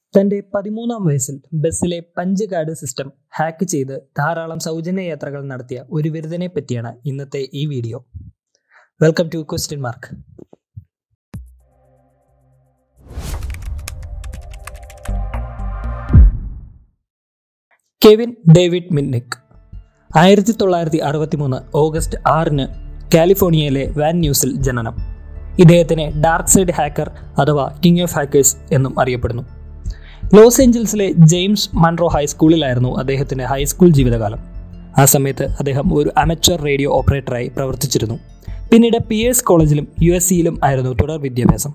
തന്റെ പതിമൂന്നാം വയസ്സിൽ ബസ്സിലെ പഞ്ച് കാർഡ് സിസ്റ്റം ഹാക്ക് ചെയ്ത് ധാരാളം സൗജന്യ യാത്രകൾ നടത്തിയ ഒരു വിരുദ്ധനെ പറ്റിയാണ് ഇന്നത്തെ ഈ video welcome to question mark Kevin David Mitnick ആയിരത്തി തൊള്ളായിരത്തി അറുപത്തി മൂന്ന് ഓഗസ്റ്റ് ആറിന് കാലിഫോർണിയയിലെ വാൻ ന്യൂസിൽ ജനനം ഇദ്ദേഹത്തിനെ ഡാർക്ക് സൈഡ് ഹാക്കർ അഥവാ കിങ് ഓഫ് ഹാക്കേഴ്സ് എന്നും അറിയപ്പെടുന്നു ലോസ് ഏഞ്ചൽസിലെ ജെയിംസ് മൺറോ ഹൈസ്കൂളിലായിരുന്നു അദ്ദേഹത്തിൻ്റെ ഹൈസ്കൂൾ ജീവിതകാലം ആ സമയത്ത് അദ്ദേഹം ഒരു അമച്വർ റേഡിയോ ഓപ്പറേറ്ററായി പ്രവർത്തിച്ചിരുന്നു പിന്നീട് പി എസ് കോളേജിലും യു എസ് സിയിലും ആയിരുന്നു തുടർ വിദ്യാഭ്യാസം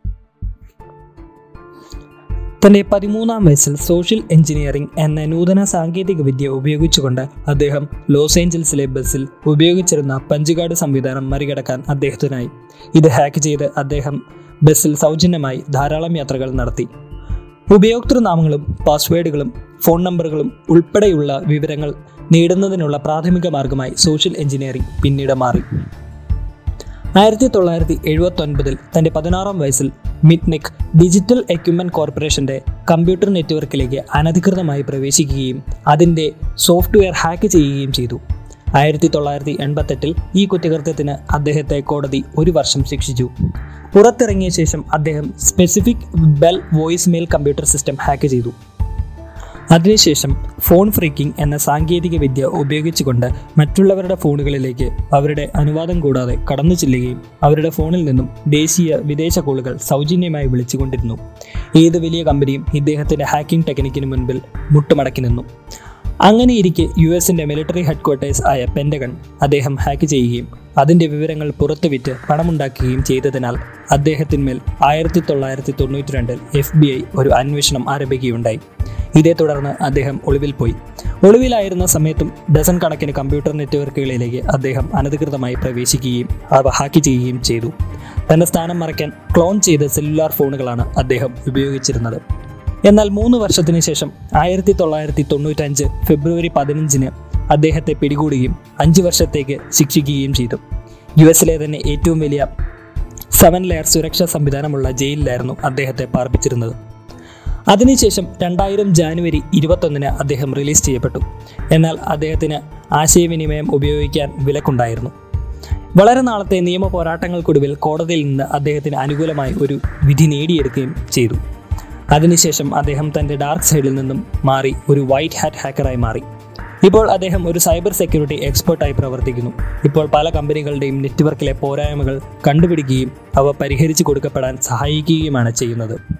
തന്റെ പതിമൂന്നാം വയസ്സിൽ സോഷ്യൽ എഞ്ചിനീയറിംഗ് എന്ന നൂതന സാങ്കേതിക വിദ്യ ഉപയോഗിച്ചുകൊണ്ട് അദ്ദേഹം ലോസ് ഏഞ്ചൽസിലെ ബസ്സിൽ ഉപയോഗിച്ചിരുന്ന പഞ്ചുകാർഡ് സംവിധാനം മറികടക്കാൻ അദ്ദേഹത്തിനായി ഇത് ഹാക്ക് ചെയ്ത് അദ്ദേഹം ബസ്സിൽ സൗജന്യമായി ധാരാളം യാത്രകൾ നടത്തി ഉപയോക്തൃനാമങ്ങളും പാസ്വേഡുകളും ഫോൺ നമ്പറുകളും ഉൾപ്പെടെയുള്ള വിവരങ്ങൾ നേടുന്നതിനുള്ള പ്രാഥമിക മാർഗമായി സോഷ്യൽ എഞ്ചിനീയറിംഗ് പിന്നീട് മാറി ആയിരത്തി തൊള്ളായിരത്തി എഴുപത്തി ഒൻപതിൽ തൻ്റെ പതിനാറാം വയസ്സിൽ മിറ്റ്നിക് ഡിജിറ്റൽ എക്യുപ്മെൻറ്റ് കോർപ്പറേഷൻ്റെ കമ്പ്യൂട്ടർ നെറ്റ്വർക്കിലേക്ക് അനധികൃതമായി പ്രവേശിക്കുകയും അതിൻ്റെ സോഫ്റ്റ്വെയർ ഹാക്ക് ചെയ്യുകയും ചെയ്തു ആയിരത്തി തൊള്ളായിരത്തി എൺപത്തെട്ടിൽ ഈ കുറ്റകൃത്യത്തിന് അദ്ദേഹത്തെ കോടതി ഒരു വർഷം ശിക്ഷിച്ചു പുറത്തിറങ്ങിയ ശേഷം അദ്ദേഹം Pacific Bell voice mail computer system hack ചെയ്തു അതിനുശേഷം ഫോൺ ഫ്രീക്കിംഗ് എന്ന സാങ്കേതിക വിദ്യ ഉപയോഗിച്ചുകൊണ്ട് മറ്റുള്ളവരുടെ ഫോണുകളിലേക്ക് അവരുടെ അനുവാദം കൂടാതെ കടന്നു ചെല്ലുകയും അവരുടെ ഫോണിൽ നിന്നും ദേശീയ വിദേശ കോളുകൾ സൗജന്യമായി വിളിച്ചുകൊണ്ടിരുന്നു ഏത് വലിയ കമ്പനിയും ഇദ്ദേഹത്തിൻ്റെ ഹാക്കിംഗ് ടെക്നിക്കിന് മുൻപിൽ മുട്ടുമടക്കി നിന്നു അങ്ങനെയിരിക്കെ യു എസിൻ്റെ മിലിറ്ററി ഹെഡ്ക്വാർട്ടേഴ്സ് ആയ പെൻഡഗൺ അദ്ദേഹം ഹാക്ക് ചെയ്യുകയും അതിൻ്റെ വിവരങ്ങൾ പുറത്തുവിറ്റ് പണമുണ്ടാക്കുകയും ചെയ്തതിനാൽ അദ്ദേഹത്തിന്മേൽ ആയിരത്തി തൊള്ളായിരത്തി തൊണ്ണൂറ്റി രണ്ടിൽ എഫ് ബി ഐ ഒരു അന്വേഷണം ആരംഭിക്കുകയുണ്ടായി ഇതേ തുടർന്ന് അദ്ദേഹം ഒളിവിൽ പോയി ഒളിവിലായിരുന്ന സമയത്തും ഡസൻ കണക്കിന് കമ്പ്യൂട്ടർ നെറ്റ്വർക്കുകളിലേക്ക് അദ്ദേഹം അനധികൃതമായി പ്രവേശിക്കുകയും അവ ഹാക്ക് ചെയ്യുകയും ചെയ്തു തന്റെ സ്ഥാനം മറയ്ക്കാൻ ക്ലോൺ ചെയ്ത സെല്ലുലാർ ഫോണുകളാണ് അദ്ദേഹം ഉപയോഗിച്ചിരുന്നത് എന്നാൽ മൂന്ന് വർഷത്തിന് ശേഷം ആയിരത്തി തൊള്ളായിരത്തി തൊണ്ണൂറ്റഞ്ച് ഫെബ്രുവരി പതിനഞ്ചിന് അദ്ദേഹത്തെ പിടികൂടുകയും അഞ്ച് വർഷത്തേക്ക് ശിക്ഷിക്കുകയും ചെയ്തു യു എസിലെ തന്നെ ഏറ്റവും വലിയ സെവൻ ലെയർ സുരക്ഷാ സംവിധാനമുള്ള ജയിലിലായിരുന്നു അദ്ദേഹത്തെ പാർപ്പിച്ചിരുന്നത് അതിനുശേഷം രണ്ടായിരം ജാനുവരി ഇരുപത്തൊന്നിന് അദ്ദേഹം റിലീസ് ചെയ്യപ്പെട്ടു എന്നാൽ അദ്ദേഹത്തിന് ആശയവിനിമയം ഉപയോഗിക്കാൻ വിലക്കുണ്ടായിരുന്നു വളരെ നാളത്തെ നിയമ പോരാട്ടങ്ങൾക്കൊടുവിൽ കോടതിയിൽ നിന്ന് അദ്ദേഹത്തിന് അനുകൂലമായി ഒരു വിധി നേടിയെടുക്കുകയും ചെയ്തു അതിനുശേഷം അദ്ദേഹം തൻ്റെ ഡാർക്ക് സൈഡിൽ നിന്നും മാറി ഒരു വൈറ്റ് ഹാറ്റ് ഹാക്കറായി മാറി ഇപ്പോൾ അദ്ദേഹം ഒരു സൈബർ സെക്യൂരിറ്റി എക്സ്പേർട്ടായി പ്രവർത്തിക്കുന്നു ഇപ്പോൾ പല കമ്പനികളുടെയും നെറ്റ്വർക്കിലെ പോരായ്മകൾ കണ്ടുപിടിക്കുകയും അവ പരിഹരിച്ചു കൊടുക്കപ്പെടാൻ സഹായിക്കുകയുമാണ് ചെയ്യുന്നത്